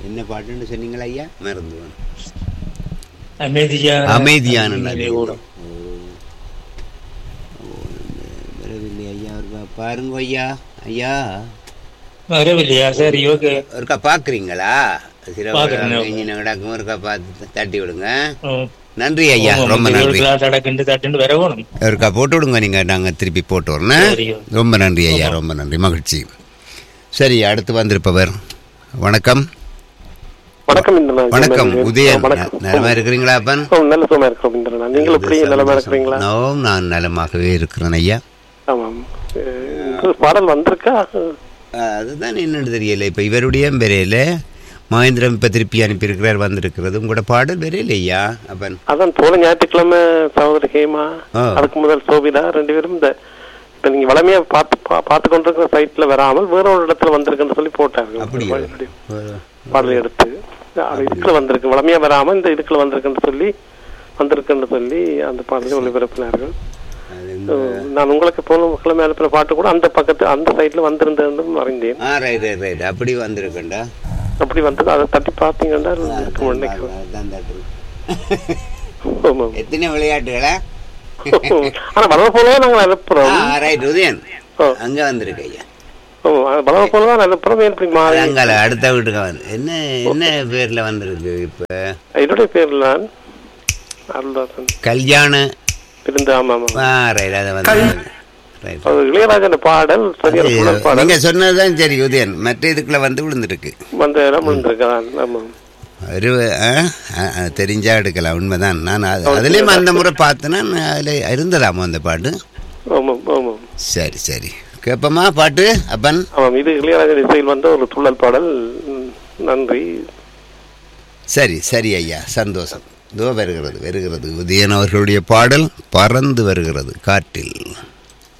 என்ன பாட்டுன்னு சொன்னீங்களா ஐயா மறந்து போனேன். அமைதியான அமைதியான நதியிலே நதி ஓடும் ஓ. ஓ, நம்ம வரவில்லை ஐயா ஒருக்கா பாருங்க ஐயா ஐயா வரவில்லையா சரி ஓகே ஒருக்கா பாக்குறீங்களா பார்க்கிறேன். சிறப்பு கிடக்கும் ஒருக்கா பார்த்து தட்டி விடுங்க ம். நன்றி ஐயா ஆமா, ரொம்ப இந்த நன்றி இருபத்தி நாலு தடக்கண்டு தட்டுண்டு வர வேணும் ஒருக்கா போட்டு விடுங்க நீங்க நாங்க திருப்பி போட்டு வரணும் சரி. ரொம்ப நன்றி ஐயா ரொம்ப நன்றி மகிழ்ச்சி சரி அடுத்து வந்திருப்பவர் வணக்கம் வணக்கம் இந்திரனா வணக்கம் உதயன் வணக்கம் ந- நலமா இருக்கிறீங்களா அப்பன் ஓ, நல்ல சுகமா இருக்கிறோம் இந்திரனா நீங்கள் எப்படி நலமா இருக்கிறீங்களா நோம் நான் நலமாகவே இருக்கிறேன் ஐயா ஆமாம் அஹ், இந்த பாடல் வந்திருக்கா அஹ், அதுதான் என்னன்னு தெரியல இப்ப இவருடைய பெரையில மகேந்திரம் இப்ப திருப்பி அனுப்பியிருக்கிறார் வந்திருக்கிறது உங்களோட பாடல் பெரையில ஐயா அப்பன் அதான் போன ஞாயிற்றுக்கிழமை சகோதரி ஹேமா ஆ. அதுக்கு முதல் சோபிதா ரெண்டு பேரும் இந்த இப்ப நீங்க வளமையா பார்த்து பா- பார்த்து கொண்டிருக்கிற சைட்ல வராமல் வேற ஒரு இடத்துல வந்திருக்குன்னு சொல்லி போட்டாங்க அப்படியா மறுபடியும் பாடல் எடுத்து அது இதுக்குள்ள வந்திருக்கு வளமையா வராம இந்த இதுக்குள்ள வந்திருக்குன்னு சொல்லி வந்திருக்குன்னு சொல்லி அந்த பாடலை ஒளிபரப்பினார்கள் அது ஓ, இந்த- நான் உங்களுக்கு போன கிழமை அனுப்பின பாட்டு கூட அந்த பக்கத்து அந்த சைட்ல வந்திருந்ததுன்னு அறிந்தேன் ஆ ரைட் ரைட் ரைட் அப்படி வந்திருக்கேன்டா அப்படி வந்தது அதை தட்டி பார்த்தீங்கன்னா இருக்கும் நினைக்கிறேன். அதான் தட்டு. ஆமா. எத்தனை விளையாட்டுகளா ஆனா பலவ போலவே நாங்கள் அனுப்புறோம் ஆ ரைட் உதயன் ஓ. அங்க வந்திருக்கு ஐயா ஆமா, அது பலவ போலதான் அனுப்புறோம் ஏன் இப்படி மாறி அங்கால அடுத்த வீட்டுக்கு வந்து என்ன என்ன பேர்ல வந்திருக்கு இப்ப என்னுடைய பேர் நான் அருள்தாசன் கல்யாண இருந்து ஆமா ஆமா ஆ ரைட் அதை வந்து ரைட் அது இளையராஜன் பாடல் சரியான குழல் பாடல் நீங்க சொன்னதுதான் சரி உதயன் மற்ற இதுக்குள்ள வந்து விழுந்திருக்கு வந்த இடம் விழுந்திருக்கான் ஆமா ஒரு ஆ, ஆ, ஆ, தெரிஞ்சா எடுக்கலாம் உண்மைதான் நான் அது- அதுலயும் அந்த முறை பார்த்தேன்னா நான் அதுல இருந்ததாமோ அந்த பாட்டு ஆமாம் ஆமாம் சரி சரி கேப்பமா பாட்டு அப்பன் ஆமாம் இது இளையராஜன் இசையில் வந்த ஒரு துள்ளல் பாடல் ம், நன்றி சரி சரி ஐயா சந்தோஷம் இதோ வருகிறது வருகிறது உதயன் அவர்களுடைய பாடல் பறந்து வருகிறது காற்றில்